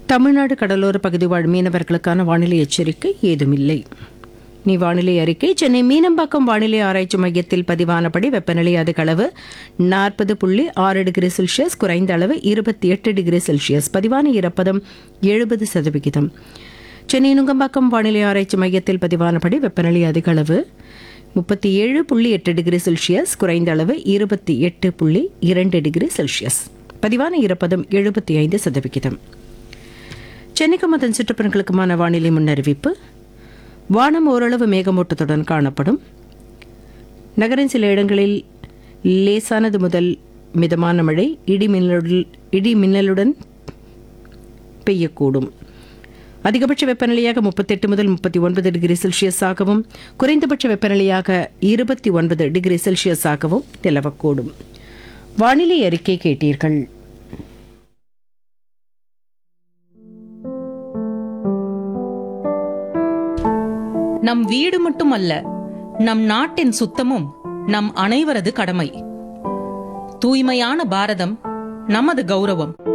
தமிழ்நாடு கடலோர பகுதி வாழ் மீனவர்களுக்கான வானிலை எச்சரிக்கை ஏதுமில்லை நீ வானிலை அறிக்கை சென்னை மீனம்பாக்கம் வானிலை ஆராய்ச்சி மையத்தில் பதிவானபடி வெப்பநிலை அதிக அளவு நாற்பது புள்ளி ஆறு டிகிரி செல்சியஸ் குறைந்த அளவு இருபத்தி எட்டு டிகிரி செல்சியஸ் பதிவான ஈரப்பதம் எழுபது சதவிகிதம் சென்னை நுங்கம்பாக்கம் வானிலை ஆராய்ச்சி மையத்தில் பதிவானபடி வெப்பநிலை அதிக அளவு முப்பத்தி ஏழு புள்ளி எட்டு டிகிரி செல்சியஸ் குறைந்த அளவு இருபத்தி எட்டு புள்ளி இரண்டு டிகிரி செல்சியஸ் பதிவான ஈரப்பதம் எழுபத்தி ஐந்து சதவிகிதம் சென்னைக்கும் அதன் சுற்றுப்புறங்களுக்குமான வானிலை முன்னறிவிப்பு வானம் ஓரளவு மேகமூட்டத்துடன் காணப்படும் நகரின் சில இடங்களில் லேசானது முதல் மிதமான மழை இடி மின்னலுடன் இடி மின்னலுடன் பெய்யக்கூடும் அதிகபட்ச வெப்பநிலையாக முப்பத்தெட்டு முதல் முப்பத்தி ஒன்பது டிகிரி செல்சியஸாகவும் குறைந்தபட்ச வெப்பநிலையாக இருபத்தி ஒன்பது டிகிரி செல்சியஸாகவும் நிலவக்கூடும் வானிலை அறிக்கை கேட்டீர்கள் நம் வீடு மட்டுமல்ல நம் நாட்டின் சுத்தமும் நம் அனைவரது கடமை தூய்மையான பாரதம் நமது கௌரவம்